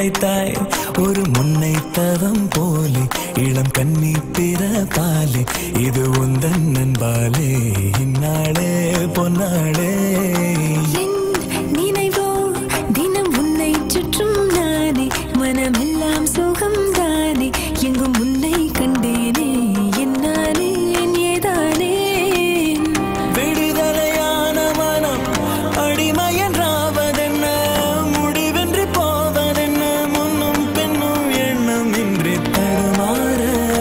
கிடைத்தாய் ஒரு முன்னை தவம் போலே இளம் கன்னி பிறப்பாலே இது உந்தன் நண்பாலே இந்நாளே பொன்னாளே என் நினைவோ தினம் உன்னை சுற்றும் நானே மனமெல்லாம் சுகம் தானே எங்கும் உன்னை கண்டேனே என்னானே என் ஏதானே விடுதலையான மனம் அடிமையன்றாவதென்ன முடிவென்று போவதென்ன முன்னும் பின்னும் எண்ணம் இன்றி தடுமாற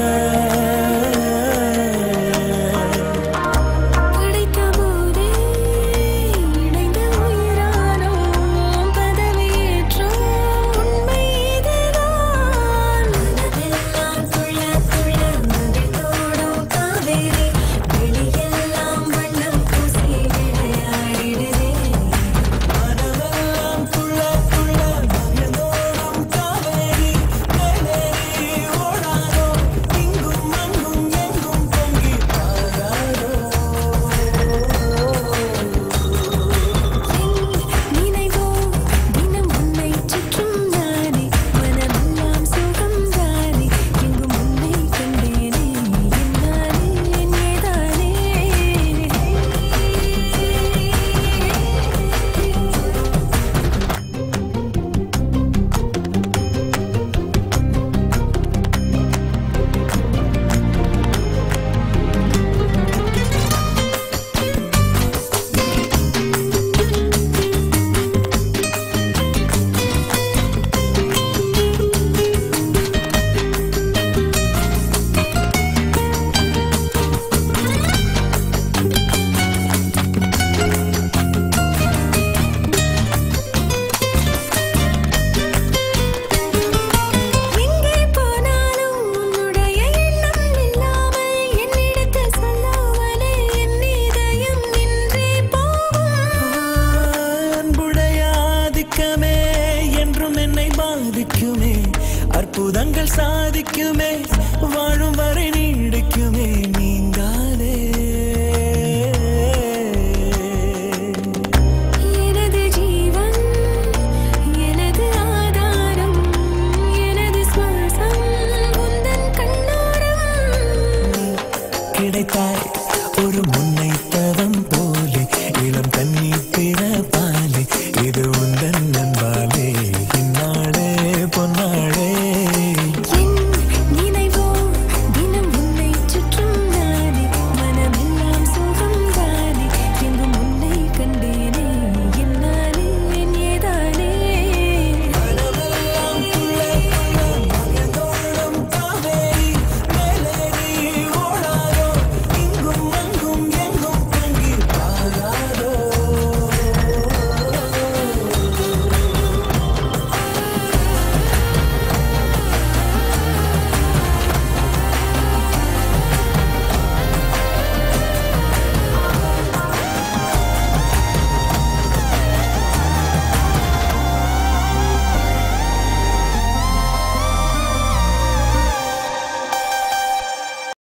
படைத்த போதே இணைந்த உயிரானோம் பதவியேற்றோம் உண்மை இதுதான் மனதெல்லாம் துள்ள துள்ள மகிழ்ந்தோடும் காவேரி வெளியெல்லாம் வண்ணம் பூசி விளையாடிடுதே மனமெல்லாம் துள்ள துள்ள மகிழ்ந்தோடும் காவேரி மேலேறி ஓடாதோ இங்கும் அங்கும் எங்கும் பொங்கி பாயாதோ நினைவோ தினம் உன்னை சுற்றும் நானே மனமெல்லாம் சுகம் தானே எங்கும் உன்னை கண்டேனே என்னானே என் ஏதானே எங்கே போனாலும் உன்னுடைய எண்ணம் இல்லாமல் என்னிடத்தில் சொல்லாமலே என் இதயம் நின்றே போகும் அன்புடைய ஆதிக்கமே என்றும் என்னை பாதிக்குமே அற்புதங்கள் சாதிக்குமே வாழும் வரை நீடிக்குமே நீங்காதே எனது ஜீவன் எனது ஆதாரம் எனது சுவாசம் உந்தன் கண்ணோரம் கிடைத்தாய் ஒரு முன்னை